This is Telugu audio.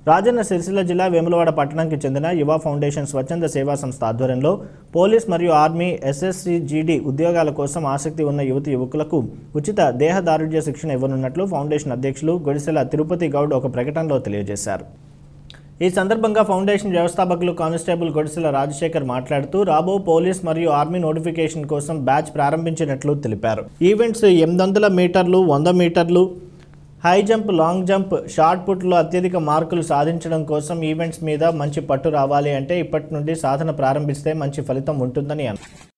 రాజన్న సిరిసిల్ల జిల్లా వేములవాడ పట్టణానికి చెందిన యువ ఫౌండేషన్ స్వచ్ఛంద సేవా సంస్థ ఆధ్వర్యంలో పోలీస్ మరియు ఆర్మీ ఎస్ఎస్సి జీడీ ఉద్యోగాల కోసం ఆసక్తి ఉన్న యువతి యువకులకు ఉచిత దేహదారుఢ్య శిక్షణ ఇవ్వనున్నట్లు ఫౌండేషన్ అధ్యక్షులు గొడిసెల తిరుపతి గౌడ్ ఒక ప్రకటనలో తెలియజేశారు ఈ సందర్భంగా ఫౌండేషన్ వ్యవస్థాపకులు కానిస్టేబుల్ గొడిసెల రాజశేఖర్ మాట్లాడుతూ రాబో పోలీస్ మరియు ఆర్మీ నోటిఫికేషన్ కోసం బ్యాచ్ ప్రారంభించినట్లు తెలిపారు ఈవెంట్స్ ఎనిమిది వందల మీటర్లు వంద మీటర్లు high jump long jump shot పుట్లో అత్యధిక మార్కులు సాధించడం కోసం ఈవెంట్స్ మీద మంచి పట్టు రావాలి అంటే ఇప్పటి నుండి సాధన ప్రారంభిస్తే మంచి ఫలితం ఉంటుందని అన్నారు